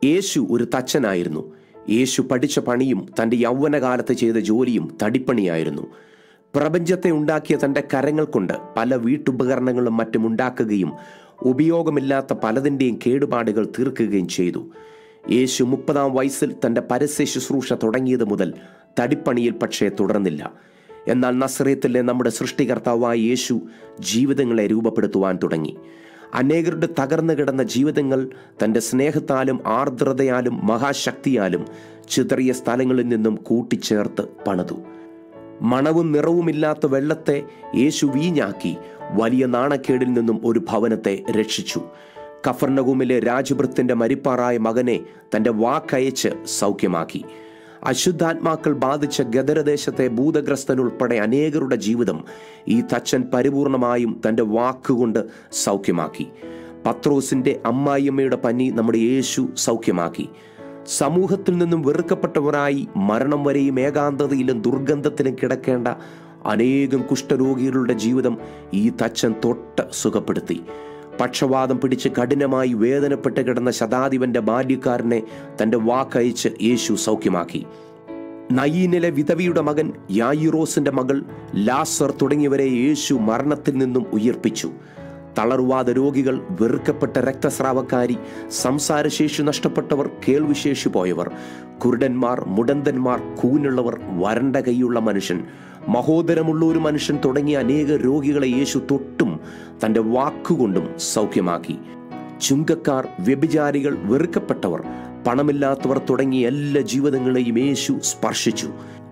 യേശു ഒരു തച്ചനായിരുന്നു യേശു പഠിച്ച പണിയും തൻ്റെ യൗവനകാലത്ത് ചെയ്ത ജോലിയും തടിപ്പണിയായിരുന്നു പ്രപഞ്ചത്തെ ഉണ്ടാക്കിയ തൻ്റെ കരങ്ങൾ കൊണ്ട് പല വീട്ടുപകരണങ്ങളും മറ്റും ഉണ്ടാക്കുകയും ഉപയോഗമില്ലാത്ത പലതിൻ്റെയും കേടുപാടുകൾ തീർക്കുകയും ചെയ്തു യേശു മുപ്പതാം വയസ്സിൽ തൻ്റെ പരസ്യ ശുശ്രൂഷ തുടങ്ങിയത് മുതൽ തടിപ്പണിയിൽ പക്ഷേ തുടർന്നില്ല എന്നാൽ നസ്രയത്തിലെ നമ്മുടെ സൃഷ്ടികർത്താവായ യേശു ജീവിതങ്ങളെ രൂപപ്പെടുത്തുവാൻ തുടങ്ങി അനേകരുടെ തകർന്നു കിടന്ന ജീവിതങ്ങൾ തൻ്റെ സ്നേഹത്താലും ആർദ്രതയാലും മഹാശക്തിയാലും ചിതറിയ സ്ഥലങ്ങളിൽ നിന്നും കൂട്ടിച്ചേർത്ത് പണിതു മണവും നിറവുമില്ലാത്ത വെള്ളത്തെ യേശു വീഞ്ഞാക്കി വലിയ നാണക്കേടിൽ നിന്നും ഒരു ഭവനത്തെ രക്ഷിച്ചു കഫർണകുമിലെ രാജഭൃത്തിന്റെ മരിപ്പാറായ മകനെ തന്റെ വാക്കയച്ച് സൗഖ്യമാക്കി അശുദ്ധാത്മാക്കൾ ബാധിച്ച ഗദരദേശത്തെ ഭൂതഗ്രസ്തനുൾപ്പെടെ അനേകരുടെ ജീവിതം ഈ തച്ചൻ പരിപൂർണമായും തന്റെ വാക്കുകൊണ്ട് സൗഖ്യമാക്കി പത്രോസിന്റെ അമ്മായിയമ്മയുടെ പനി നമ്മുടെ യേശു സൗഖ്യമാക്കി സമൂഹത്തിൽ നിന്നും വെറുക്കപ്പെട്ടവരായി മരണം വരെയും ഏകാന്തതയിലും ദുർഗന്ധത്തിലും കിടക്കേണ്ട അനേകം കുഷ്ഠരോഗികളുടെ ജീവിതം ഈ തച്ചൻ തൊട്ട് സുഖപ്പെടുത്തി പക്ഷവാതം പിടിച്ച് കഠിനമായി വേദനപ്പെട്ട് കിടന്ന ശതാധിപന്റെ ബാല്യക്കാരനെ തന്റെ വാക്കയച്ച് യേശു സൗഖ്യമാക്കി നയീനിലെ വിധവിയുടെ മകൻ യായിറോസിന്റെ മകൾ ലാസർ തുടങ്ങിയവരെ യേശു മരണത്തിൽ നിന്നും ഉയർപ്പിച്ചു തളർവാദ രോഗികൾ വെറുക്കപ്പെട്ട രക്തസ്രാവക്കാരി സംസാരശേഷി നഷ്ടപ്പെട്ടവർ കേൾവിശേഷി പോയവർ കുരുടന്മാർ മുടന്തന്മാർ കൂനുള്ളവർ വരണ്ട കൈയുള്ള മനുഷ്യൻ മഹോദരമുള്ള ഒരു മനുഷ്യൻ തുടങ്ങിയ അനേക രോഗികളെ യേശു തൊട്ടും തന്റെ വാക്കുകൊണ്ടും സൗഖ്യമാക്കി ചുങ്കക്കാർ വ്യഭിചാരികൾ വെറുക്കപ്പെട്ടവർ പണമില്ലാത്തവർ തുടങ്ങിയ എല്ലാ ജീവിതങ്ങളെയും യേശു സ്പർശിച്ചു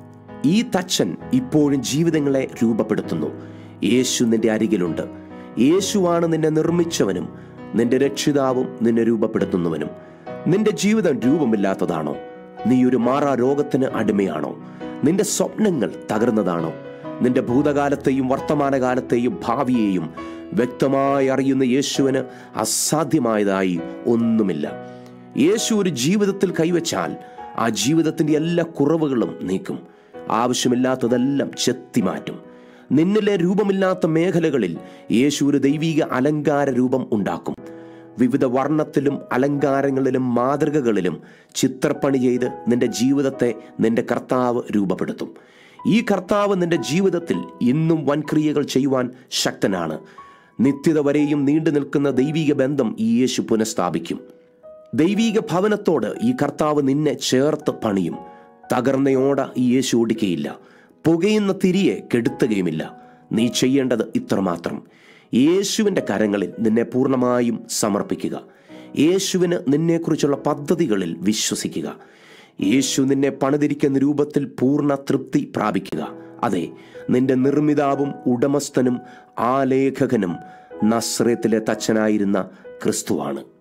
ഈ തച്ചൻ ഇപ്പോഴും ജീവിതങ്ങളെ രൂപപ്പെടുത്തുന്നു യേശു നിന്റെ അരികിലുണ്ട് യേശുവാണ് നിന്നെ നിർമ്മിച്ചവനും നിന്റെ രക്ഷിതാവും നിന്നെ രൂപപ്പെടുത്തുന്നവനും നിന്റെ ജീവിതം രൂപമില്ലാത്തതാണോ നീ ഒരു മാറാ രോഗത്തിന് അടിമയാണോ നിന്റെ സ്വപ്നങ്ങൾ തകർന്നതാണോ നിന്റെ ഭൂതകാലത്തെയും വർത്തമാനകാലത്തെയും ഭാവിയെയും വ്യക്തമായി അറിയുന്ന യേശുവിന് അസാധ്യമായതായി ഒന്നുമില്ല യേശു ഒരു ജീവിതത്തിൽ കൈവച്ചാൽ ആ ജീവിതത്തിന്റെ എല്ലാ കുറവുകളും നീക്കും ആവശ്യമില്ലാത്തതെല്ലാം ചെത്തിമാറ്റും നിന്നിലെ രൂപമില്ലാത്ത മേഖലകളിൽ യേശു ഒരു ദൈവിക അലങ്കാര രൂപം ഉണ്ടാക്കും വിവിധ വർണ്ണത്തിലും അലങ്കാരങ്ങളിലും മാതൃകകളിലും ചിത്രപ്പണി ചെയ്ത് നിന്റെ ജീവിതത്തെ നിന്റെ കർത്താവ് രൂപപ്പെടുത്തും ഈ കർത്താവ് നിന്റെ ജീവിതത്തിൽ ഇന്നും വൻക്രിയകൾ ചെയ്യുവാൻ ശക്തനാണ് നിത്യത വരെയും നീണ്ടു നിൽക്കുന്ന ദൈവിക ബന്ധം ഈ യേശു പുനഃസ്ഥാപിക്കും ദൈവീക ഭവനത്തോട് ഈ കർത്താവ് നിന്നെ ചേർത്ത് പണിയും തകർന്നയോട ഈ യേശു ഓടിക്കയില്ല പുകയുന്ന തിരിയെ കെടുത്തുകയുമില്ല നീ ചെയ്യേണ്ടത് ഇത്രമാത്രം യേശുവിൻ്റെ കരങ്ങളിൽ നിന്നെ പൂർണ്ണമായും സമർപ്പിക്കുക യേശുവിന് നിന്നെക്കുറിച്ചുള്ള പദ്ധതികളിൽ വിശ്വസിക്കുക യേശു നിന്നെ പണിതിരിക്കുന്ന രൂപത്തിൽ പൂർണ്ണ തൃപ്തി പ്രാപിക്കുക അതെ നിന്റെ നിർമ്മിതാവും ഉടമസ്ഥനും ആലേഖകനും നസ്രത്തിലെ തച്ചനായിരുന്ന ക്രിസ്തുവാണ്